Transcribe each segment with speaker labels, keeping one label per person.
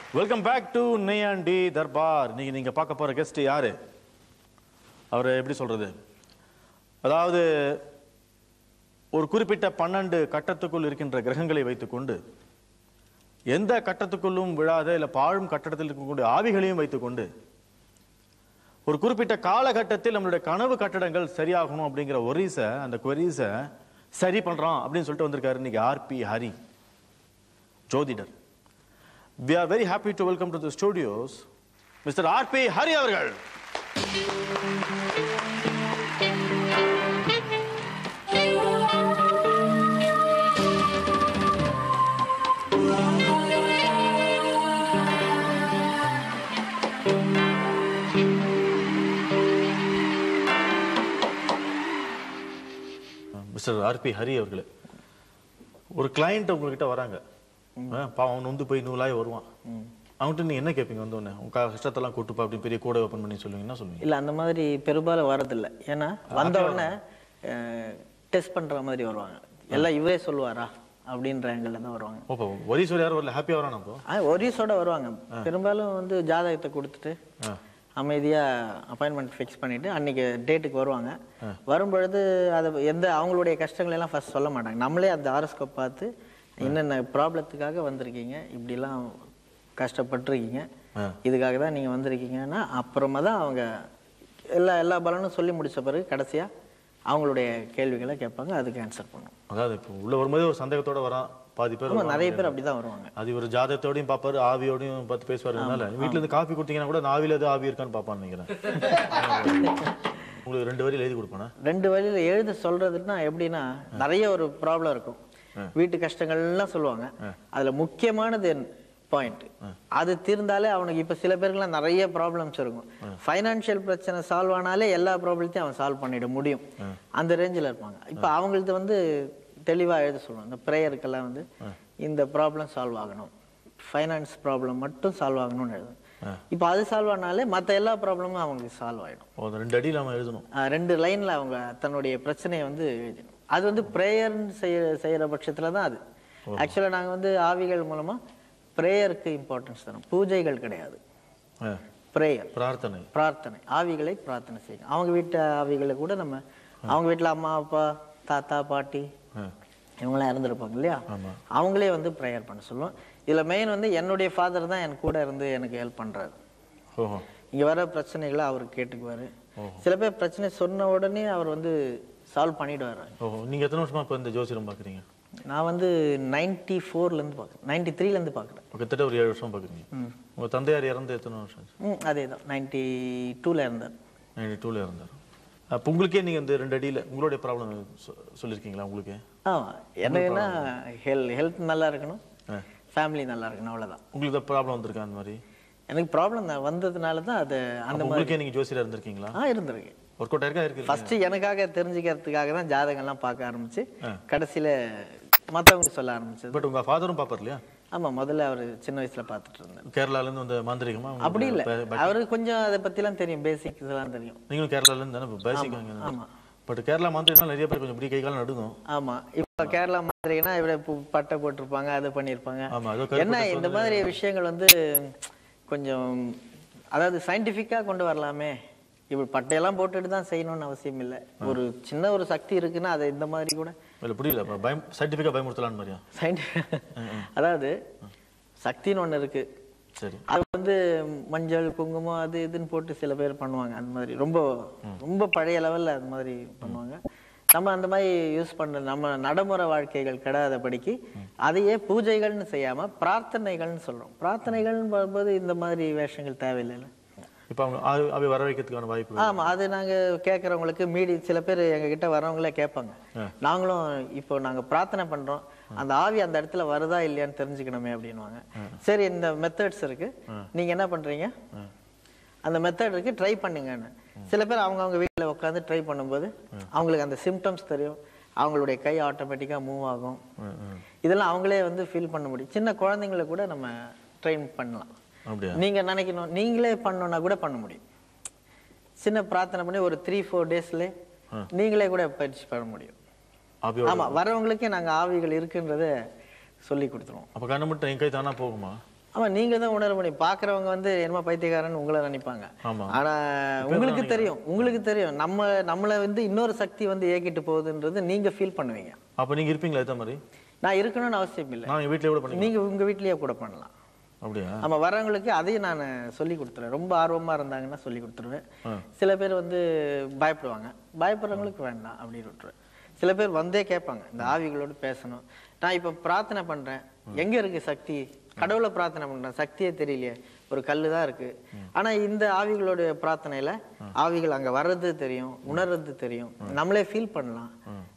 Speaker 1: Welcome back to Neiyandi Darbar நீங்க நீங்க பார்க்க போற கெஸ்ட் யாரு அவரை எப்படி சொல்றது அதாவது ஒரு குறிப்பிட்ட பன்னெண்டு கட்டத்துக்குள் இருக்கின்ற கிரகங்களை வைத்துக்கொண்டு எந்த கட்டத்துக்குள்ளும் விழாத இல்ல பாழும் கட்டடத்தில் இருக்கக்கூடிய ஆவிகளையும் வைத்துக்கொண்டு ஒரு குறிப்பிட்ட காலகட்டத்தில் நம்மளுடைய கனவு கட்டடங்கள் சரியாகணும் அப்படிங்கிற ஒரீஸை அந்த கொரீஸை சரி பண்றோம் அப்படின்னு சொல்லிட்டு வந்திருக்காரு இன்னைக்கு ஆர்பி ஹரி ஜோதிடர் We are very happy to welcome to the studios Mr. R.P. Hari அவர்கள் மிஸ்டர் ஆர்பி ஹரி அவர்களே ஒரு கிளையண்ட் உங்ககிட்ட வராங்க ஆ, பாவம் அவன் வந்து போய் நூலாய் வருவான் அவன்கிட்ட நீங்க என்ன கேட்பீங்க வந்தோடனே உங்க கஷ்டத்தெல்லாம் கூட்டுப்பா அப்படி பெரிய கூட ஓப்பன் பண்ணி சொல்லுவீங்க என்ன சொல்லுவீங்க
Speaker 2: இல்ல அந்த மாதிரி பெரும்பாலும் வரதில்ல ஏன்னா வந்த உடனே டெஸ்ட் பண்ற மாதிரி வருவாங்க எல்லாம் இவரே சொல்லுவாரா அப்படின்ற ஆங்கிள் தான் வருவாங்க
Speaker 1: ஓப்பா ஒரீஸ்வர் யாரும் வரல ஹாப்பியா வரானா அப்போ
Speaker 2: ஆ, ஒரீஸோட வருவாங்க பெரும்பாலும் வந்து ஜாதகத்தை கொடுத்துட்டு
Speaker 1: ஆ.
Speaker 2: அமைதியா அப்பாயின்மெண்ட் ஃபிக்ஸ் பண்ணிட்டு அன்னைக்கு டேட்டுக்கு வருவாங்க வரும்பொழுது அதை எந்த அவங்களுடைய கஷ்டங்களை எல்லாம் ஃபர்ஸ்ட் சொல்ல மாட்டாங்க நம்மளே அந்த ஆரோஸ்கோப் பார்த்து என்னென்ன ப்ராப்ளத்துக்காக வந்திருக்கீங்க இப்படிலாம் கஷ்டப்பட்டிருக்கீங்க இதுக்காக தான் நீங்க வந்திருக்கீங்கன்னா அப்புறமா தான் அவங்க எல்லா எல்லா பலனும் சொல்லி முடிச்ச பிறகு கடைசியா அவங்களுடைய கேள்விகளை கேட்பாங்க அதுக்கு ஆன்சர் பண்ணும்
Speaker 1: அதாவது இப்போ உள்ள வரும்போது ஒரு சந்தேகத்தோட வரான் பாதி பேர்
Speaker 2: ஆமா
Speaker 1: வருவாங்க.
Speaker 2: நிறைய பேர் அப்படிதான் வருவாங்க
Speaker 1: அது ஒரு ஜாதகத்தோடையும் பார்ப்பாரு ஆவியோடையும் பார்த்து பேசுவாருனால வீட்ல இருந்து காஃபி கொடுத்தீங்கன்னா கூட அந்த ஆவியில எது ஆவி இருக்கான்னு பார்ப்பான்னு நினைக்கிறேன் உங்களுக்கு ரெண்டு வரியில் எழுதி கொடுப்பானா
Speaker 2: ரெண்டு வழியில எழுத சொல்றதுன்னா எப்படின்னா நிறைய ஒரு ப்ராப்ளம் இருக்கும் வீட்டு கஷ்டங்கள்லாம் சொல்லுவாங்க அதுல முக்கியமானது பாயிண்ட் அது தீர்ந்தாலே அவனுக்கு இப்ப சில பேருக்குலாம் நிறைய ப்ராப்ளம்ஸ் இருக்கும் ஃபைனான்சியல் பிரச்சனை சால்வ் ஆனாலே எல்லா ப்ராப்ளத்தையும் அவன் சால்வ் பண்ணிட முடியும் அந்த ரேஞ்சில் இருப்பாங்க இப்ப அவங்களுக்கு வந்து தெளிவா எழுத சொல்லுவாங்க இந்த ப்ரேயருக்கெல்லாம் வந்து இந்த ப்ராப்ளம் சால்வ் ஆகணும் ஃபைனான்ஸ் ப்ராப்ளம் மட்டும் சால்வ் ஆகணும்னு எழுதும் இப்போ அது சால்வ் ஆனாலே மற்ற எல்லா ப்ராப்ளமும் அவங்களுக்கு சால்வ் ஆயிடும்
Speaker 1: ஓ, அந்த ரெண்டு அடியில் நம்ம எழுதணும்
Speaker 2: ஆஹ் ரெண்டு லைன்ல அவங்க தன்னுடைய பிரச்சனையை வந்து எழுதணும் அது வந்து ப்ரேயர்னு செய்ய செய்யற பட்சத்துல தான் அது ஆக்சுவலா நாங்க வந்து ஆவிகள் மூலமா ப்ரேயருக்கு இம்பார்ட்டன்ஸ் தரோம் பூஜைகள் கிடையாது
Speaker 1: ஆ,
Speaker 2: ப்ரேயர்
Speaker 1: பிரார்த்தனை
Speaker 2: பிரார்த்தனை ஆவிகளை பிரார்த்தனை செய்யணும் அவங்க வீட்டு ஆவிகளை கூட நம்ம அவங்க வீட்டுல அம்மா அப்பா தாத்தா பாட்டி
Speaker 1: ஆ,
Speaker 2: இவங்களாம் இறந்துருப்பாங்க இல்லையா
Speaker 1: ஆமா.
Speaker 2: அவங்களே வந்து ப்ரேயர் பண்ண சொல்லுவோம் இதுல மெயின் வந்து என்னுடைய ஃபாதர் தான் என் கூட இருந்து எனக்கு ஹெல்ப் பண்றாரு
Speaker 1: ஓஹோ
Speaker 2: இங்க வர பிரச்சனைகளை அவர் கேட்டுக்குவாரு சில பேர் பிரச்சனை சொன்ன உடனே அவர் வந்து சால்வ் பண்ணிடுவாரு
Speaker 1: ஓஹோ நீங்க எத்தனை வருஷமா இப்போ இந்த ஜோசியம் பார்க்குறீங்க
Speaker 2: நான் வந்து நைன்டி இருந்து பார்க்குறேன் நைன்டி த்ரீலேருந்து பார்க்குறேன்
Speaker 1: கிட்டத்தட்ட ஒரு ஏழு வருஷம் பார்க்குறீங்க உங்க தந்தையார் இறந்து எத்தனை வருஷம் ஆச்சு
Speaker 2: ம் அதே தான் நைன்டி டூவில் இருந்தார்
Speaker 1: நைன்டி டூவில் இருந்தார் அப்போ உங்களுக்கே நீங்க இந்த ரெண்டு அடியில் உங்களுடைய ப்ராப்ளம் சொல்லியிருக்கீங்களா உங்களுக்கு
Speaker 2: ஆமாம் என்னன்னா ஹெல் ஹெல்த் நல்லா இருக்கணும் ஃபேமிலி நல்லா இருக்கணும் அவ்வளவுதான்
Speaker 1: உங்களுக்கு ப்ராப்ளம் வந்திருக்கா அந்த மாதிரி
Speaker 2: எனக்கு ப்ராப்ளம் தான் வந்ததுனால தான் அது அந்த
Speaker 1: அப்போ உங்களுக்கே நீங்க ஜோசியரா இருந்திருக்கீங்களா
Speaker 2: ஆ இருந்திருக்கு
Speaker 1: ஒர்க் அவுட் ஆயிருக்கா இருக்கு
Speaker 2: ஃபர்ஸ்ட் எனக்காக தெரிஞ்சுக்கிறதுக்காக தான் ஜாதகம்லாம் பார்க்க ஆரம்பிச்சு கடைசியில மற்றவங்க சொல்ல ஆரம்பிச்சது
Speaker 1: பட் உங்க ஃபாதரும் பார்ப்பார் இல்லையா
Speaker 2: ஆமா முதல்ல அவர் சின்ன வயசுல பார்த்துட்டு இருந்தார்
Speaker 1: கேரளால இருந்து வந்த மாந்திரிகமா உங்களுக்கு
Speaker 2: அப்படி இல்ல
Speaker 1: ப- ப-
Speaker 2: அவருக்கு கொஞ்சம் அதை பத்திலாம் தெரியும் பேசிக் இதெல்லாம் தெரியும்
Speaker 1: நீங்களும் கேரளால இருந்து தானே பேசிக்
Speaker 2: ஆமா
Speaker 1: பட் கேரளா மாந்திரிகம்னா நிறைய பேர் கொஞ்சம் இப்படி கை காலம் நடுங்கும்
Speaker 2: ஆமா இப்ப கேரளா மாதிரினா இவட பு- பட்டை போட்டிருப்பாங்க அதை பண்ணியிருப்பாங்க
Speaker 1: ஆமா அதோ கருப்பு
Speaker 2: என்ன இந்த மாதிரி விஷயங்கள் வந்து கொஞ்சம் அதாவது சயின்டிஃபிக்கா கொண்டு வரலாமே இப்படி பட்டையெல்லாம் போட்டுட்டு தான் செய்யணும்னு அவசியம் இல்லை ஒரு சின்ன ஒரு சக்தி இருக்குன்னா அதை இந்த மாதிரி கூட
Speaker 1: இல்ல புரியல அப்ப பயம் சயின்டிஃபிக்கா பயமுறுத்தலான்னு மாதிரியா
Speaker 2: சயின்டி அதாவது சக்தின்னு ஒண்ணு இருக்கு
Speaker 1: சரி
Speaker 2: அது வந்து மஞ்சள் குங்குமம் அது இதுன்னு போட்டு சில பேர் பண்ணுவாங்க அந்த மாதிரி ரொம்ப ரொம்ப பழைய லெவல்ல அந்த மாதிரி பண்ணுவாங்க நம்ம அந்த மாதிரி யூஸ் பண்ற நம்ம நடைமுறை வாழ்க்கைகள் கெடாதபடிக்கு அதையே பூஜைகள்னு செய்யாம பிரார்த்தனைகள்னு சொல்றோம் பிரார்த்தனைகள்னு வரும்போது இந்த மாதிரி வேஷங்கள் தேவையில்லைல்ல
Speaker 1: இப்போ அவங்க ஆவி- ஆவி வர வைக்கிறதுக்கான வாய்ப்பு
Speaker 2: ஆமா அது நாங்க கேட்கறவங்களுக்கு மீடி சில பேர் எங்க கிட்ட வரவங்களே கேட்பாங்க நாங்களும் இப்போ நாங்க பிரார்த்தனை பண்றோம் அந்த ஆவி அந்த இடத்துல வருதா இல்லையான்னு தெரிஞ்சுக்கணுமே அப்படின்னுவாங்க சரி இந்த மெத்தட்ஸ் இருக்கு நீங்க என்ன பண்றீங்க அந்த மெத்தட் இருக்கு ட்ரை பண்ணுங்கன்னு சில பேர் அவங்க அவங்க வீட்ல உட்காந்து ட்ரை பண்ணும்போது அவங்களுக்கு அந்த சிம்டம்ஸ் தெரியும் அவங்களுடைய கை ஆட்டோமேட்டிக்கா மூவ் ஆகும்
Speaker 1: ம், ம்.
Speaker 2: இதெல்லாம் அவங்களே வந்து ஃபீல் பண்ண முடியும் சின்ன குழந்தைங்களை கூட நம்ம ட்ரெயின் பண்ணலாம்
Speaker 1: அப்படியா
Speaker 2: நீங்க நினைக்கணும் நீங்களே பண்ணணும்னா கூட பண்ண முடியும் சின்ன பிரார்த்தனை பண்ணி ஒரு த்ரீ ஃபோர் டேஸ்ல நீங்களே கூட பயிற்சி பண்ண முடியும்
Speaker 1: ஆவியோட
Speaker 2: ஆமா வரவங்களுக்கே நாங்க ஆவிகள் இருக்குன்றத சொல்லி கொடுத்துருவோம்
Speaker 1: அப்ப கண்ணு மட்டும் என் கை தானா போகுமா
Speaker 2: ஆமா நீங்க தான் உணர முடியும் பாக்குறவங்க வந்து என்னமோ பைத்தியக்காரன்னு உங்களை நினைப்பாங்க
Speaker 1: ஆமா.
Speaker 2: ஆனா உங்களுக்கு தெரியும் உங்களுக்கு தெரியும் நம்ம நம்மள வந்து இன்னொரு சக்தி வந்து ஏகிட்டு போகுதுன்றது நீங்க ஃபீல் பண்ணுவீங்க
Speaker 1: அப்ப நீங்க இருப்பீங்களா ஏத்த மாதிரி
Speaker 2: நான் இருக்கணும்னு அவசியம் இல்லை
Speaker 1: நான் என் வீட்லயே கூட பண்ணி
Speaker 2: நீங்க உங்க வீட்லயே கூட பண்ணலாம்
Speaker 1: அப்படியா
Speaker 2: ஆமா வரவங்களுக்கு அதையும் நான் சொல்லி கொடுத்துருவேன் ரொம்ப ஆர்வமா இருந்தாங்கன்னா சொல்லி கொடுத்துருவேன் சில பேர் வந்து பயப்படுவாங்க பயப்படுறவங்களுக்கு வேண்டாம் அப்படின்னு விட்டுருவேன் சில பேர் வந்தே கேட்பாங்க இந்த ஆவிகளோடு பேசணும் நான் இப்ப பிரார்த்தனை பண்றேன் எங்க இருக்கு சக்தி கடவுளை பிரார்த்தனை பண்றேன் சக்தியே தெரியலையே ஒரு கல்லு தான் இருக்கு ஆனா இந்த ஆவிகளோட பிரார்த்தனையில ஆவிகள் அங்க வர்றது தெரியும் உணர்றது தெரியும் நம்மளே ஃபீல் பண்ணலாம்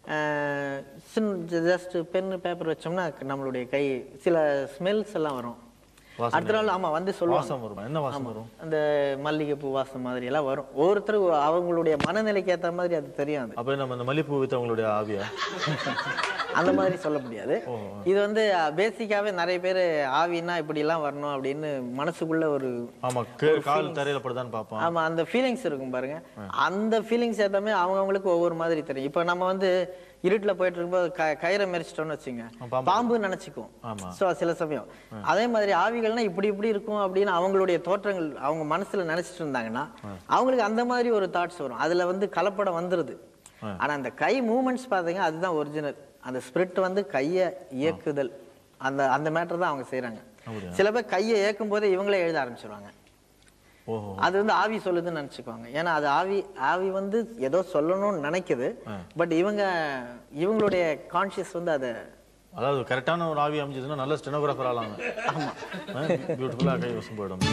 Speaker 2: ஜஸ்ட் பென் பேப்பர் வச்சோம்னா நம்மளுடைய கை சில ஸ்மெல்ஸ் எல்லாம் வரும்
Speaker 1: வாசனை.
Speaker 2: அடுத்த நாள் ஆமா வந்து சொல்லுவாங்க
Speaker 1: வாசம் வரும் என்ன வாசம் வரும்
Speaker 2: அந்த மல்லிகைப்பூ வாசம் மாதிரி எல்லாம் வரும் ஒவ்வொருத்தரும் அவங்களுடைய மனநிலைக்கு ஏத்த மாதிரி அது தெரியும் அது
Speaker 1: அப்ப நம்ம இந்த மல்லிப்பூ வித்தவங்களுடைய ஆவியா
Speaker 2: அந்த மாதிரி சொல்ல முடியாது இது வந்து பேசிக்காவே நிறைய பேர் ஆவின்னா இப்படி எல்லாம் வரணும் அப்படின்னு மனசுக்குள்ள ஒரு
Speaker 1: ஆமா கீழ கால் தரையில படுதான்னு பாப்போம்
Speaker 2: ஆமா அந்த ஃபீலிங்ஸ் இருக்கும் பாருங்க அந்த ஃபீலிங்ஸ் ஏத்தாமே அவங்கவங்களுக்கு ஒவ்வொரு மாதிரி தெரியும் இப்போ நம்ம வந்து இருட்டுல போயிட்டு இருக்கும்போது க- கயிறை மெரிச்சிட்டோம்னு வச்சுங்க
Speaker 1: பாம்பு.
Speaker 2: பாம்பு நினைச்சுக்கும்
Speaker 1: ஆமா.
Speaker 2: சோ சில சமயம் அதே மாதிரி ஆவிகள்னா இப்படி இப்படி இருக்கும் அப்படின்னு அவங்களுடைய தோற்றங்கள் அவங்க மனசுல நினைச்சிட்டு இருந்தாங்கன்னா அவங்களுக்கு அந்த மாதிரி ஒரு தாட்ஸ் வரும் அதுல வந்து கலப்படம் வந்துருது ஆனா அந்த கை மூமெண்ட்ஸ் பாத்தீங்க அதுதான் ஒரிஜினல் அந்த ஸ்பிரிட் வந்து கையை இயக்குதல் அந்த அந்த மேட்டர் தான் அவங்க செய்றாங்க
Speaker 1: அப்படியா?
Speaker 2: சில பேர் கையை இயக்கும் போதே இவங்களே எழுத ஆரம்பிச்சிருவாங்க
Speaker 1: ஓஹோ
Speaker 2: அது வந்து ஆவி சொல்லுதுன்னு நினைச்சுக்குவாங்க ஏன்னா அது ஆவி ஆவி வந்து ஏதோ சொல்லணும்னு நினைக்குது பட் இவங்க இவங்களுடைய கான்சியஸ் வந்து அதை
Speaker 1: அதாவது கரெக்டான ஒரு ஆவி அமைஞ்சதுன்னா நல்ல ஸ்டெனோகிராஃபர் ஆளாங்க ஆமா பியூட்டிஃபுல்லா கை வசம் போயிடும்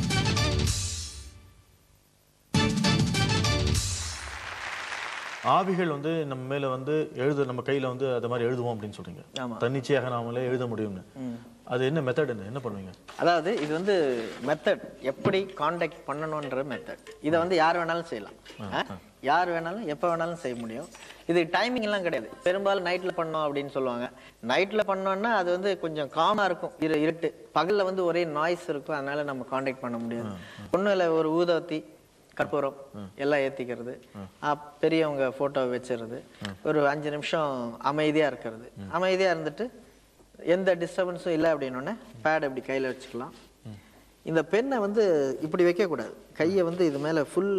Speaker 1: ஆவிகள் வந்து நம்ம மேல வந்து எழுத நம்ம கையில வந்து அது மாதிரி எழுதுவோம் அப்படின்னு சொல்றீங்க
Speaker 2: ஆமா.
Speaker 1: தன்னிச்சையாக நாமளே எழுத முடியும்னு அது என்ன மெத்தட் என்ன என்ன பண்ணுவீங்க
Speaker 2: அதாவது இது வந்து மெத்தட் எப்படி காண்டாக்ட் பண்ணணுன்ற மெத்தட் இதை வந்து யார் வேணாலும் செய்யலாம் ஆ? யார் வேணாலும் எப்போ வேணாலும் செய்ய முடியும் இது டைமிங் எல்லாம் கிடையாது பெரும்பாலும் நைட்ல பண்ணோம் அப்படின்னு சொல்லுவாங்க நைட்ல பண்ணோம்னா அது வந்து கொஞ்சம் காமா இருக்கும் இரு இருட்டு பகல்ல வந்து ஒரே நாய்ஸ் இருக்கும் அதனால நம்ம காண்டாக்ட் பண்ண முடியாது ஒண்ணும் இல்லை ஒரு ஊதவத்தி கற்பூரம் எல்லாம் ஏத்திக்கிறது ஆ, பெரியவங்க போட்டோ வச்சிருது ஒரு அஞ்சு நிமிஷம் அமைதியா இருக்கிறது அமைதியா இருந்துட்டு எந்த டிஸ்டர்பன்ஸும் இல்லை அப்படின்னோடனே பேட் இப்படி கையில வச்சுக்கலாம் இந்த பெண்ணை வந்து இப்படி வைக்கக்கூடாது கையை வந்து இது மேல ஃபுல்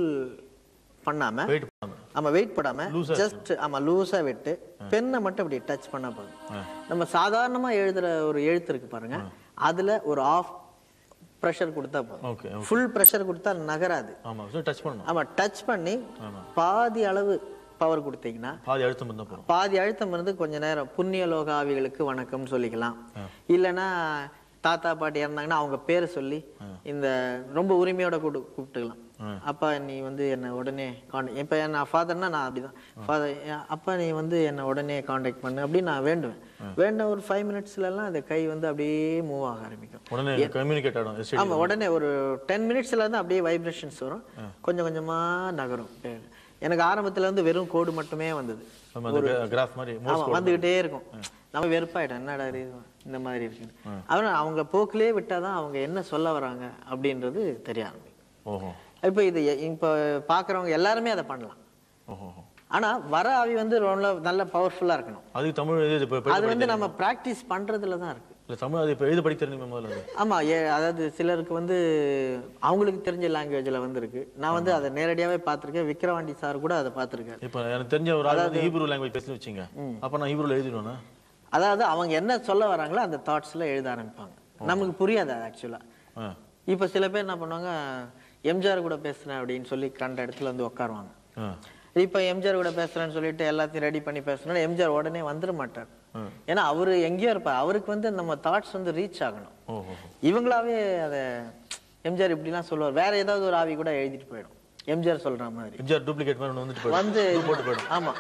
Speaker 2: பண்ணாம
Speaker 1: வெயிட் பண்ணாம
Speaker 2: ஆமா வெயிட் பண்ணாம ஜஸ்ட் ஆமா லூஸா விட்டு பெண்ணை மட்டும் இப்படி டச் பண்ணா போதும் நம்ம சாதாரணமா எழுதுற ஒரு எழுத்து இருக்கு பாருங்க அதுல ஒரு ஆஃப் ப்ரெஷர் கொடுத்தா போதும்
Speaker 1: ஓகே
Speaker 2: ஃபுல் ப்ரெஷர் கொடுத்தா நகராது
Speaker 1: ஆமா டச் பண்ணணும்
Speaker 2: ஆமா டச் பண்ணி பாதி அளவு பவர் கொடுத்தீங்கன்னா
Speaker 1: பாதி அழுத்தம் இருந்தா போறோம்
Speaker 2: பாதி அழுத்தம் இருந்து கொஞ்ச நேரம் புண்ணிய லோக ஆவிகளுக்கு வணக்கம்னு சொல்லிக்கலாம் இல்லைன்னா தாத்தா பாட்டி இறந்தாங்கன்னா அவங்க பேரை சொல்லி இந்த ரொம்ப உரிமையோட கூடு கூப்பிட்டுக்கலாம் அப்பா நீ வந்து என்னை உடனே கான்டாக்ட் இப்போ என்ன ஃபாதர்னா நான் அப்படிதான் ஃபாதர் அப்பா நீ வந்து என்னை உடனே காண்டாக்ட் பண்ணு அப்படின்னு நான் வேண்டுவேன் வேண்ட ஒரு ஃபைவ் மினிட்ஸ்லலாம் அந்த கை வந்து அப்படியே மூவ் ஆக ஆரம்பிக்கும்
Speaker 1: உடனே கம்யூனிகேட் ஆகும் STD.
Speaker 2: ஆமா உடனே ஒரு டென் மினிட்ஸ்ல இருந்து அப்படியே வைப்ரேஷன்ஸ் வரும் கொஞ்சம் கொஞ்சமா நகரும் எனக்கு ஆரம்பத்துல இருந்து வெறும் கோடு மட்டுமே வந்தது
Speaker 1: நம்ம அந்த கிராஃப் மாதிரி
Speaker 2: ஆமா வந்துகிட்டே இருக்கும் நம்ம வெறுப்பாயிட்டோம் என்னடா இது இந்த மாதிரி இருக்குன்னு அப்புறம் அவங்க போக்கிலே விட்டாதான் அவங்க என்ன சொல்ல வராங்க அப்படின்றது தெரிய ஆரம்பிக்கும்
Speaker 1: ஓஹோ
Speaker 2: இப்போ இது எ- இப்போ பாக்குறவங்க எல்லாருமே அதை பண்ணலாம்
Speaker 1: ஓஹோ
Speaker 2: ஆனா வர ஆவி வந்து ரொம்ப நல்ல பவர்ஃபுல்லா இருக்கணும்
Speaker 1: அதுக்கு தமிழ் எழுதி இப்போ
Speaker 2: அது வந்து நம்ம பிராக்டிஸ் பண்றதுல தான் இருக்கு
Speaker 1: இல்லை தமிழ் அது இப்போ எழுதி படிக்க தெரியுமே முதல்ல அது
Speaker 2: ஆமா ஏ அதாவது சிலருக்கு வந்து அவங்களுக்கு தெரிஞ்ச லாங்குவேஜ்ல வந்து இருக்கு நான் வந்து அதை நேரடியாவே பார்த்திருக்கேன் விக்ரவாண்டி சார் கூட அதை பார்த்திருக்காரு
Speaker 1: இப்போ எனக்கு தெரிஞ்ச ஒரு ஆள் வந்து ஹீப்ரூ லாங்குவேஜ் பேசி வச்சுங்க அப்போ நான் ஹீப்ரூல எழுதிடுவேனா
Speaker 2: அதாவது அவங்க என்ன சொல்ல வராங்களோ அந்த தாட்ஸ்ல எழுத ஆரம்பிப்பாங்க நமக்கு புரியாது ஆக்சுவலா
Speaker 1: ஆ
Speaker 2: இப்போ சில பேர் என்ன பண்ணுவாங்க எம்ஜிஆர் கூட பேசுறேன் அப்படின்னு சொல்லி கண்ட இடத்துல வந்து உட்காருவாங்க
Speaker 1: ஆ
Speaker 2: இப்போ எம்ஜிஆர் கூட பேசுறேன்னு சொல்லிட்டு எல்லாத்தையும் ரெடி பண்ணி பேசணும்னா எம்ஜிஆர் உடனே வந்துட மாட்டார் ஏன்னா அவரு எங்கேயோ இருப்பார் அவருக்கு வந்து நம்ம தாட்ஸ் வந்து ரீச் ஆகணும்
Speaker 1: ஓஹோ
Speaker 2: இவங்களாவே அதை எம்ஜிஆர் இப்படிலாம் சொல்லுவார் வேற ஏதாவது ஒரு ஆவி கூட எழுதிட்டு போயிடும் எம்ஜிஆர் சொல்ற மாதிரி
Speaker 1: எம்ஜிஆர் டூப்ளிகேட் மாதிரி ஒன்று வந்துட்டு போயிடும்
Speaker 2: வந்து
Speaker 1: போட்டு போயிடும்
Speaker 2: ஆமா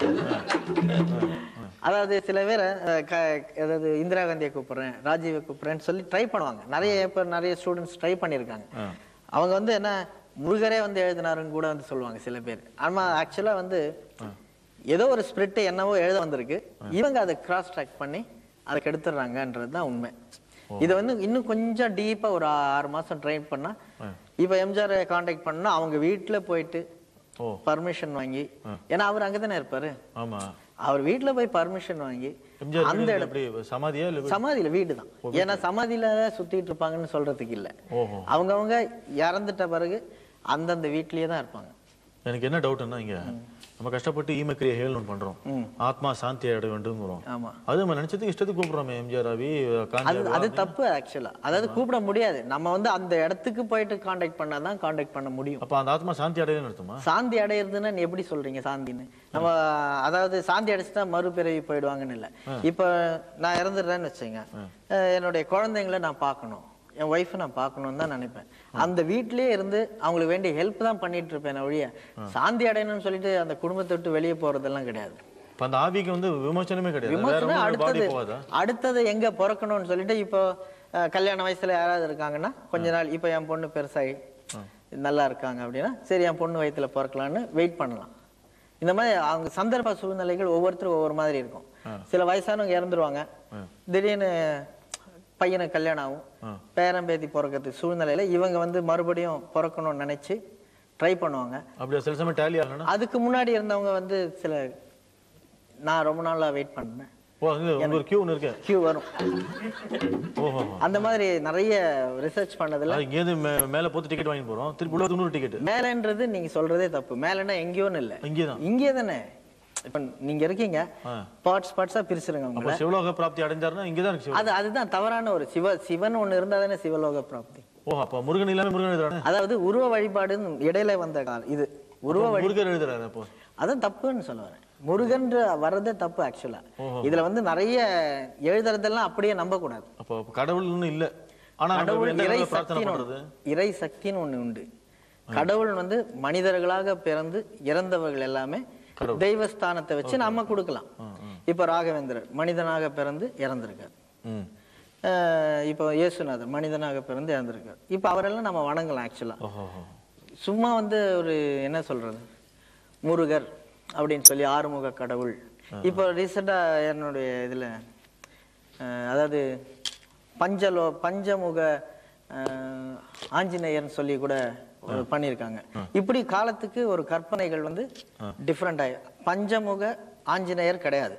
Speaker 2: அதாவது சில பேரை அஹ், க- அதாவது இந்திரா காந்தியை கூப்பிடுறேன் ராஜீவை கூப்பிடுறேன்னு சொல்லி ட்ரை பண்ணுவாங்க நிறைய இப்போ நிறைய ஸ்டூடெண்ட்ஸ் ட்ரை பண்ணியிருக்காங்க அவங்க வந்து என்ன முருகரே வந்து எழுதினாருன்னு கூட வந்து சொல்லுவாங்க சில பேர் ஆமா ஆக்சுவலா வந்து ஏதோ ஒரு ஸ்பிரிட் என்னவோ எழுத வந்திருக்கு இவங்க அதை கிராஸ் ட்ராக் பண்ணி அதை கெடுத்துடுறாங்கன்றது தான் உண்மை இதை வந்து இன்னும் கொஞ்சம் டீப்பா ஒரு ஆறு மாசம் ட்ரைன் பண்ணா இப்போ எம்ஜிஆர் காண்டாக்ட் பண்ணா அவங்க வீட்டுல போயிட்டு
Speaker 1: ஓ
Speaker 2: பர்மிஷன் வாங்கி ஏன்னா அவர் அங்கதானே இருப்பாரு
Speaker 1: ஆமா
Speaker 2: அவர் வீட்டுல போய் பர்மிஷன் வாங்கி
Speaker 1: எம்ஜிஆர்
Speaker 2: அந்த
Speaker 1: வீடு
Speaker 2: இடம்
Speaker 1: எப்படி சமாதியா இல்ல வீடு?
Speaker 2: சமாதியில வீடு தான் ஏன்னா சமாதியில சுத்திட்டு இருப்பாங்கன்னு சொல்றதுக்கு இல்ல
Speaker 1: ஓஹோ
Speaker 2: அவங்கவங்க இறந்துட்ட பிறகு அந்தந்த வீட்லயே தான் இருப்பாங்க
Speaker 1: எனக்கு என்ன டவுட்னா இங்க நம்ம கஷ்டப்பட்டு ஈம கிரியைகள் ஒன்று பண்றோம்
Speaker 2: ம்.
Speaker 1: ஆத்மா சாந்தி அடைய வேண்டும்ங்கிறோம்
Speaker 2: ஆமா
Speaker 1: அது நம்ம நினைச்சதுக்கு இஷ்டத்துக்கு கூப்பிடுறோமே எம்ஜிஆர் ரவி
Speaker 2: அது
Speaker 1: காந்தி
Speaker 2: அது தப்பு ஆக்சுவலா அதாவது கூப்பிட முடியாது நம்ம வந்து அந்த இடத்துக்கு போயிட்டு காண்டாக்ட் பண்ணாதான் காண்டாக்ட் பண்ண முடியும்
Speaker 1: அப்ப அந்த ஆத்மா சாந்தி அடையன்னு அர்த்தமா
Speaker 2: சாந்தி அடையிறதுன்னா நீ எப்படி சொல்றீங்க சாந்தின்னு நம்ம அதாவது சாந்தி அடைச்சிட்டா மறுபிறவி போயிடுவாங்கன்னு இல்ல இப்ப நான் இறந்துடுறேன்னு வச்சுங்க அஹ் என்னுடைய குழந்தைங்கள நான் பார்க்கணும் என் ஒய்ஃபை நான் பார்க்கணும்னு தான் நினைப்பேன் அந்த வீட்லயே இருந்து அவங்களுக்கு வேண்டிய ஹெல்ப் தான் பண்ணிட்டு இருப்பேன் ஒழிய சாந்தி அடையணும்னு சொல்லிட்டு அந்த குடும்பத்தை விட்டு வெளியே போறதெல்லாம் கிடையாது
Speaker 1: இப்ப அந்த ஆவிக்கு வந்து விமோசனமே கிடையாது வேற
Speaker 2: விமோசனம்
Speaker 1: ஒன்றும் பாடி
Speaker 2: அடுத்தது
Speaker 1: போகாதா
Speaker 2: அடுத்தது எங்க பிறக்கணும்னு சொல்லிட்டு இப்போ அஹ், கல்யாண வயசுல யாராவது இருக்காங்கன்னா கொஞ்ச நாள் இப்போ என் பொண்ணு பெருசாகி நல்லா இருக்காங்க அப்படின்னா சரி என் பொண்ணு வயித்துல பிறக்கலான்னு வெயிட் பண்ணலாம் இந்த மாதிரி அவங்க சந்தர்ப்ப சூழ்நிலைகள் ஒவ்வொருத்தரும் ஒவ்வொரு மாதிரி இருக்கும் சில வயசானவங்க இறந்துருவாங்க திடீர்னு பையனுக்கு கல்யாணம் ஆகும் பேரன் பேத்தி பிறக்கிறதுக்கு சூழ்நிலையில இவங்க வந்து மறுபடியும் பிறக்கணும்னு நினைச்சு ட்ரை பண்ணுவாங்க
Speaker 1: அப்படியா சில சமயம் டேலி ஆகலன்னா
Speaker 2: அதுக்கு முன்னாடி இருந்தவங்க வந்து சில நான் ரொம்ப நாளா வெயிட் பண்ணேன்
Speaker 1: ஓ அங்க உங்க ஒரு கியூ ஒன்று இருக்கு
Speaker 2: கியூ வரும்
Speaker 1: ஓஹோ
Speaker 2: அந்த மாதிரி நிறைய ரிசர்ச் பண்ணதுல
Speaker 1: அது இங்கேருந்து மே- மேல போட்டு டிக்கெட் வாங்கி போறோம் திருப்பி உள்ள தொண்ணூறு டிக்கெட்
Speaker 2: மேலன்றது நீங்க சொல்றதே தப்பு மேலன்னா எங்கேயோன்னு இல்ல
Speaker 1: இங்கே தான்
Speaker 2: இங்கே தானே இப்ப நீங்க இருக்கீங்க
Speaker 1: ஆ.
Speaker 2: பார்ட்ஸ் பார்ட்ஸா பிரிச்சிருங்க உங்களை
Speaker 1: அப்ப சிவலோக பிராப்தி அடைஞ்சாருன்னா இங்கே தான் இருக்கு சிவ
Speaker 2: அது அதுதான் தவறான ஒரு சிவ சிவன் ஒண்ணு இருந்தா தானே சிவலோக பிராப்தி
Speaker 1: ஓ அப்ப முருகன் இல்லாம முருகன் எழுதுறானே
Speaker 2: அதாவது உருவ வழிபாடுன்னு இடையில வந்த காலம் இது உருவ வழி
Speaker 1: முருகர் எழுதுறாரு அப்போ
Speaker 2: அதான் தப்புன்னு சொல்ல வரேன் முருகன்ற வர்றதே தப்பு ஆக்சுவலா இதுல வந்து நிறைய எழுதுறதெல்லாம் அப்படியே நம்ப கூடாது
Speaker 1: அப்போ அப்ப கடவுள் இன்னும் இல்ல ஆனா நம்ம
Speaker 2: கடவுள்
Speaker 1: எந்த
Speaker 2: இறை
Speaker 1: கடவுளை பிரார்த்தனை
Speaker 2: சக்தின்னு
Speaker 1: பண்றது
Speaker 2: ஒண்ணு- இறை சக்தின்னு ஒண்ணு உண்டு கடவுள் வந்து மனிதர்களாக பிறந்து இறந்தவர்கள் எல்லாமே தெய்வஸ்தானத்தை வச்சு நாம கொடுக்கலாம் இப்ப ராகவேந்திரர் மனிதனாக பிறந்து இறந்திருக்கார்
Speaker 1: ம்
Speaker 2: அஹ் இப்போ இயேசுநாதர் மனிதனாக பிறந்து இறந்திருக்கார் இப்ப அவரெல்லாம் நம்ம வணங்கலாம் ஆக்சுவலா
Speaker 1: ஓஹோ
Speaker 2: சும்மா வந்து ஒரு என்ன சொல்றது முருகர் அப்படின்னு சொல்லி ஆறுமுக கடவுள் இப்போ ரீசெண்டா என்னுடைய இதுல அஹ், அதாவது பஞ்சலோ பஞ்சமுக அஹ், ஆஞ்சநேயர்னு சொல்லி கூட ஒரு பண்ணியிருக்காங்க இப்படி காலத்துக்கு ஒரு கற்பனைகள் வந்து டிஃப்ரெண்ட் ஆகி பஞ்சமுக ஆஞ்சநேயர் கிடையாது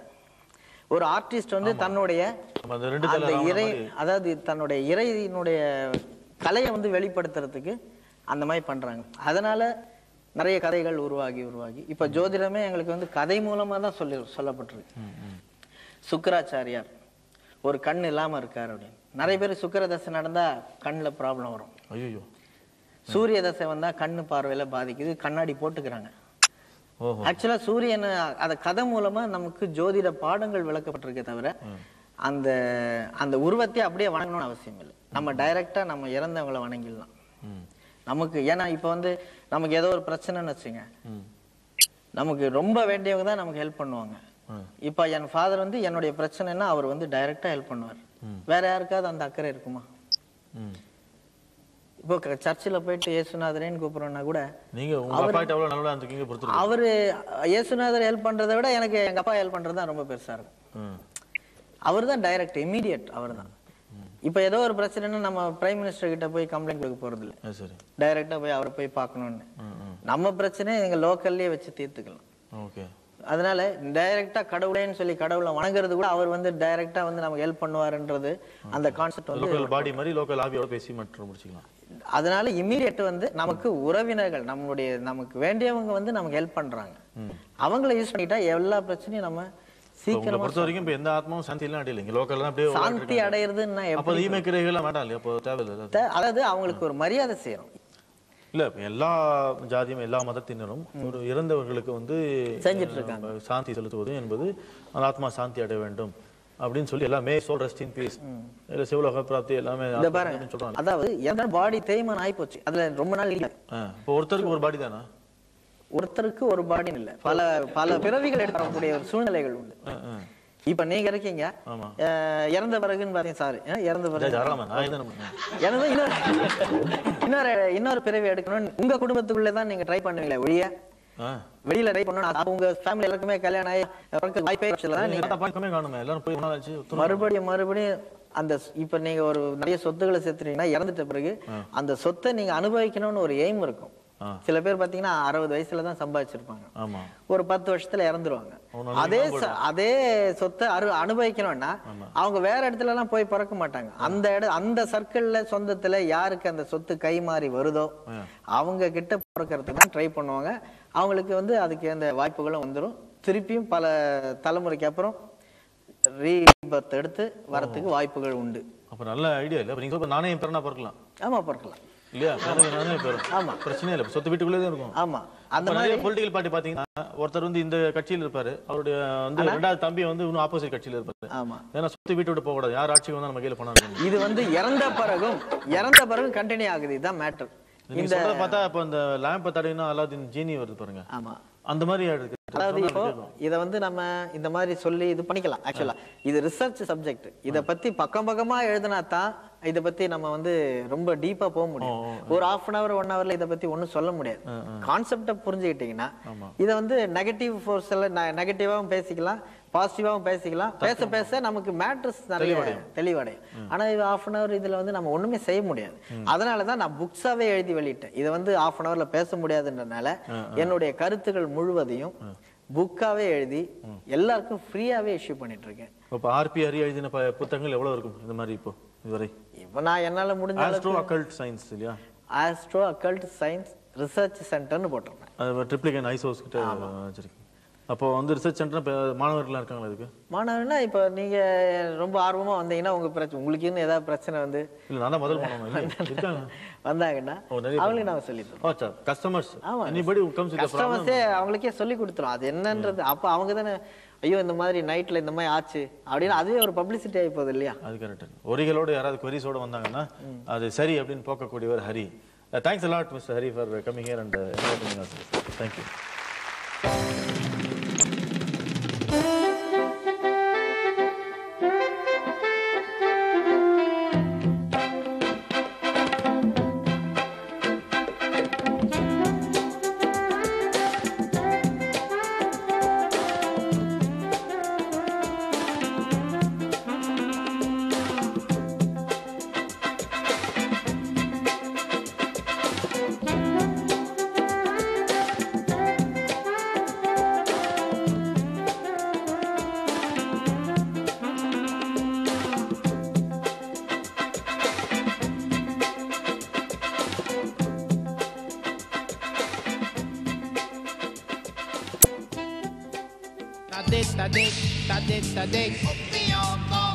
Speaker 2: ஒரு ஆர்டிஸ்ட் வந்து தன்னுடைய
Speaker 1: அப்ப அந்த ரெண்டு
Speaker 2: அந்த
Speaker 1: தலை
Speaker 2: இறை அதாவது தன்னுடைய இறையினுடைய கலையை வந்து வெளிப்படுத்துறதுக்கு அந்த மாதிரி பண்றாங்க அதனால நிறைய கதைகள் உருவாகி உருவாகி இப்ப ஜோதிடமே எங்களுக்கு வந்து கதை மூலமா தான் சொல்லி சொல்லப்பட்டிருக்கு சுக்கராச்சாரியார் ஒரு கண் இல்லாம இருக்கார் அப்படின்னு நிறைய பேர் சுக்கிர தசை நடந்தா கண்ணுல ப்ராப்ளம் வரும்
Speaker 1: ஐயோ
Speaker 2: சூரிய தசை வந்தா கண்ணு பார்வையில பாதிக்குது கண்ணாடி போட்டுக்கிறாங்க
Speaker 1: ஓஹோ
Speaker 2: ஆக்சுவலா சூரியன் அத கதை மூலமா நமக்கு ஜோதிட பாடங்கள் விளக்கப்பட்டிருக்கே தவிர அந்த அந்த உருவத்தை அப்படியே வணங்கணும்னு அவசியம் இல்லை நம்ம டைரக்டா நம்ம இறந்தவங்கள வணங்கிடலாம்
Speaker 1: ம்
Speaker 2: நமக்கு ஏன்னா இப்ப வந்து நமக்கு ஏதோ ஒரு பிரச்சனைன்னு வச்சுங்க
Speaker 1: ம்
Speaker 2: நமக்கு ரொம்ப வேண்டியவங்க தான் நமக்கு ஹெல்ப் பண்ணுவாங்க
Speaker 1: ம்.
Speaker 2: இப்ப என் ஃபாதர் வந்து என்னுடைய பிரச்சனைன்னா அவர் வந்து டைரக்டா ஹெல்ப் பண்ணுவார் வேற யாருக்காவது அந்த அக்கறை இருக்குமா
Speaker 1: ம்
Speaker 2: இப்போ சர்ச்சில் போயிட்டு இயேசுநாதரேன்னு கூப்பிடுறோம்னா கூட
Speaker 1: நீங்க உங்க அப்பா கிட்ட எவ்வளவு நல்லா இருந்திருக்கீங்க பொறுத்து
Speaker 2: அவரு இயேசுநாதர் ஹெல்ப் பண்றதை விட எனக்கு எங்க அப்பா ஹெல்ப் பண்றது தான் ரொம்ப பெருசா இருக்கும்
Speaker 1: ம்
Speaker 2: அவர் தான் டைரக்ட் இமீடியட் அவர் தான் இப்போ ஏதோ ஒரு பிரச்சனைன்னா நம்ம பிரைம் மினிஸ்டர் கிட்ட போய் கம்ப்ளைண்ட் கொடுக்க போறது இல்ல
Speaker 1: அது சரி
Speaker 2: டைரக்டா போய் அவரை போய் பார்க்கணும்னு
Speaker 1: ம் ம்
Speaker 2: நம்ம பிரச்சனையை எங்க லோக்கல்லே வச்சு தீர்த்துக்கலாம்
Speaker 1: ஓகே
Speaker 2: அதனால டைரக்டா கடவுளேன்னு சொல்லி கடவுளை வணங்குறது கூட அவர் வந்து டைரக்டா வந்து நமக்கு ஹெல்ப் பண்ணுவாருன்றது அந்த கான்செப்ட் வந்து
Speaker 1: லோக்கல் பாடி மாதிரி லோக்கல் ஆவியோட பேசி மற்றும் முடிச்சுக்கலாம்
Speaker 2: அதனால இம்மீடியட் வந்து நமக்கு உறவினர்கள் நம்மளுடைய நமக்கு வேண்டியவங்க வந்து நமக்கு ஹெல்ப் பண்றாங்க அவங்கள யூஸ் பண்ணிட்டா எல்லா பிரச்சனையும் நம்ம
Speaker 1: இப்ப உங்களை
Speaker 2: சீக்கிரமா
Speaker 1: பொறுத்த வரைக்கும் இப்ப எந்த ஆத்மாவும் சாந்தி எல்லாம் அடையல இங்க லோக்கல் அப்படியே
Speaker 2: சாந்தி அடையிறதுன்னா
Speaker 1: அப்ப
Speaker 2: எப்படி
Speaker 1: ஈமை கிரைகள்லாம் வேண்டாம் இல்லையா அப்போ தேவையில்லை
Speaker 2: த- அதாவது அவங்களுக்கு ஒரு மரியாதை செய்யறோம்
Speaker 1: இல்ல இப்ப எல்லா ஜாதியும் எல்லா மதத்தினரும் ஒரு இறந்தவர்களுக்கு வந்து
Speaker 2: செஞ்சுட்டு இருக்காங்க.
Speaker 1: அஹ், சாந்தி செலுத்துவது என்பது அந்த ஆத்மா சாந்தி அடைய வேண்டும் அப்படின்னு சொல்லி எல்லாமே சோல் ரெஸ்ட் இன் பீஸ் இல்ல சிவலோக பிராப்தி எல்லாமே
Speaker 2: இந்த
Speaker 1: ஆத்மா
Speaker 2: பாருங்க
Speaker 1: அப்படின்னு சொல்றாங்க
Speaker 2: அதாவது எந்த பாடி தேய்மானம் ஆகி போச்சு அதுல ரொம்ப நாள் இல்ல
Speaker 1: ஆ, இப்போ ஒருத்தருக்கு ஒரு பாடி தானா
Speaker 2: ஒருத்தருக்கு ஒரு பாடின்னு இல்ல பல பல பிறவிகள் எடுத்து வரக்கூடிய ஒரு சூழ்நிலைகள் உண்டு
Speaker 1: ஆ, ஆ.
Speaker 2: இப்ப நீங்க இருக்கீங்க
Speaker 1: ஆமா
Speaker 2: அஹ், இறந்த பிறகுன்னு பாத்தீங்க சாரி இறந்த பிறகு
Speaker 1: தாராளமா நான் என்ன பண்ணேன்
Speaker 2: இறந்து இன்னொரு இன்னொரு இன்னொரு பிறவி எடுக்கணும்னு உங்க குடும்பத்துக்குள்ளே தான் நீங்க ட்ரை பண்ணுவீங்களே ஒழிய
Speaker 1: ஆ
Speaker 2: வெளியில ட்ரை பண்ணணும் அது உங்க ஃபேமிலி எல்லாருக்குமே கல்யாணம் ஆகி பிறக்க வாய்ப்பே கிடைச்சதுல தான்
Speaker 1: நீங்க பழக்கமே காணுமே எல்லாரும் போய் ஒன்றா ஆச்சு
Speaker 2: மறுபடியும் மறுபடியும் அந்த ஸ்- இப்ப நீங்க ஒரு நிறைய சொத்துக்களை சேர்த்துட்டீங்கன்னா இறந்துட்ட பிறகு அந்த சொத்தை நீங்க அனுபவிக்கணும்னு ஒரு எய்ம் இருக்கும் சில பேர் பாத்தீங்கன்னா அறுபது வயசுல தான் சம்பாதிச்சிருப்பாங்க
Speaker 1: ஆமா
Speaker 2: ஒரு பத்து வருஷத்துல இறந்துருவாங்க
Speaker 1: அவன்
Speaker 2: அதே ச- அதே சொத்தை அரு அனுபவிக்கணும்னா அவங்க வேற இடத்துல எல்லாம் போய் பிறக்க மாட்டாங்க அந்த இட அந்த சர்க்கிள்ல சொந்தத்துல யாருக்கு அந்த சொத்து கை மாறி வருதோ அவங்க கிட்ட பிறக்கிறதுக்கு தான் ட்ரை பண்ணுவாங்க அவங்களுக்கு வந்து அதுக்கு அந்த வாய்ப்புகளும் வந்துரும் திருப்பியும் பல தலைமுறைக்கு அப்புறம் ரீபர்த் எடுத்து வரத்துக்கு வாய்ப்புகள் உண்டு
Speaker 1: அப்ப நல்ல ஐடியா இல்ல அப்ப நீங்க சொல்ற நானே என் பேரனா பிறக்கலாம்
Speaker 2: ஆமா பிறக்கலாம்
Speaker 1: இல்லையா நானே நானே பேரும்
Speaker 2: ஆமா
Speaker 1: பிரச்சனை இல்ல சொத்து வீட்டுக்குள்ளே தான் இருக்கும்
Speaker 2: ஆமா அந்த
Speaker 1: அப்ப நிறைய பொலிட்டிக்கல் பார்ட்டி பாத்தீங்கன்னா ஒருத்தர் வந்து இந்த கட்சியில இருப்பாரு அவருடைய வந்து ரெண்டாவது தம்பி வந்து இன்னும் ஆப்போசிட் கட்சியில இருப்பாரு
Speaker 2: ஆமா
Speaker 1: ஏன்னா சொத்து வீட்டு விட்டு போக கூடாது யார் ஆட்சிக்கு வந்தா நம்ம கையில பணம்
Speaker 2: இது வந்து இறந்த பிறகும் இறந்த பிறகும் கண்டினியூ ஆகுது இதுதான் மேட்டர்
Speaker 1: நீங்க சொல்றத பார்த்தா இப்ப இந்த லேம்ப தடையினா அலாவுதீன் ஜீனி வருது பாருங்க
Speaker 2: ஆமா
Speaker 1: அந்த மாதிரி இருக்கு
Speaker 2: அதாவது இப்போ இத வந்து நம்ம இந்த மாதிரி சொல்லி இது பண்ணிக்கலாம் ஆக்சுவலா இது ரிசர்ச் சப்ஜெக்ட் இத பத்தி பக்கம் பக்கமா எழுதினா தான் இத பத்தி நம்ம வந்து ரொம்ப டீப்பா போக முடியும் ஒரு half அன் அவர் ஒன் ஹவர்ல இத பத்தி ஒண்ணும் சொல்ல முடியாது கான்செப்ட புரிஞ்சுக்கிட்டீங்கன்னா இத வந்து நெகட்டிவ் ஃபோர்ஸ் எல்லாம் நெகட்டிவாவும் பேசிக்கலாம் பாசிட்டிவாவும் பேசிக்கலாம் பேச பேச நமக்கு மேட்ரஸ் நிறைய தெளிவடையும் ஆனா இது half அன் அவர் இதுல வந்து நம்ம ஒண்ணுமே செய்ய முடியாது அதனால தான் நான் புக்ஸாவே எழுதி வெளியிட்டேன் இதை வந்து half அன் அவர்ல பேச முடியாதுன்றனால என்னுடைய கருத்துக்கள் முழுவதையும் புக்காவே எழுதி எல்லாருக்கும் ஃப்ரீயாவே இஷ்யூ பண்ணிட்டு இருக்கேன்
Speaker 1: இப்ப ஆர்பி ஹரி எழுதின ப- புத்தகங்கள் எவ்வளவு இருக்கும் இந்த மாதிரி இப்போ இதுவரை
Speaker 2: இப்போ நான் என்னால முடிஞ்ச
Speaker 1: ஆஸ்ட்ரோ அக்கல்ட் சயின்ஸ் இல்லையா
Speaker 2: ஆஸ்ட்ரோ அக்கல்ட் சயின்ஸ் ரிசர்ச் சென்டர்னு போட்டிருக்கேன்
Speaker 1: அது ட்ரிப்ளிகன் ஐசோஸ் கிட்ட வச்சிருக்கீங்க அப்போ வந்து ரிசர்ச் சென்டர் மாணவர்கள்லாம் இருக்காங்களா இதுக்கு
Speaker 2: மாணவர்னா இப்போ நீங்க ரொம்ப ஆர்வமா வந்தீங்கன்னா உங்க பிரச்சனை உங்களுக்கு இன்னும் ஏதாவது பிரச்சனை வந்து
Speaker 1: இல்ல நான் தான் முதல் மாணவன் இல்லையா? இருக்காங்க
Speaker 2: வந்தாங்கன்னா
Speaker 1: ஓ, நிறைய
Speaker 2: அவங்களுக்கு நான் சொல்லி தருவோம்
Speaker 1: வாட்சா கஸ்டமர்ஸ்
Speaker 2: ஆமா.
Speaker 1: எனிபடி கம்ஸ் வித் ப்ராப்ளம்
Speaker 2: கஸ்டமர்ஸே அவங்களுக்கே சொல்லி கொடுத்துரும் அது என்னன்றது அப்ப அவங்க தானே ஐயோ இந்த மாதிரி நைட்ல இந்த மாதிரி ஆச்சு அப்படின்னு அதுவே ஒரு பப்ளிசிட்டி ஆகி போகுது இல்லையா
Speaker 1: அது கரெக்ட் ஒரிகளோட யாராவது queries-ஓட வந்தாங்கன்னா அது சரி அப்படின்னு போக்கக்கூடியவர் Hari thanks a lot mister Hari for coming here and thank you
Speaker 3: Tade, tade, tade, tade. Opinion,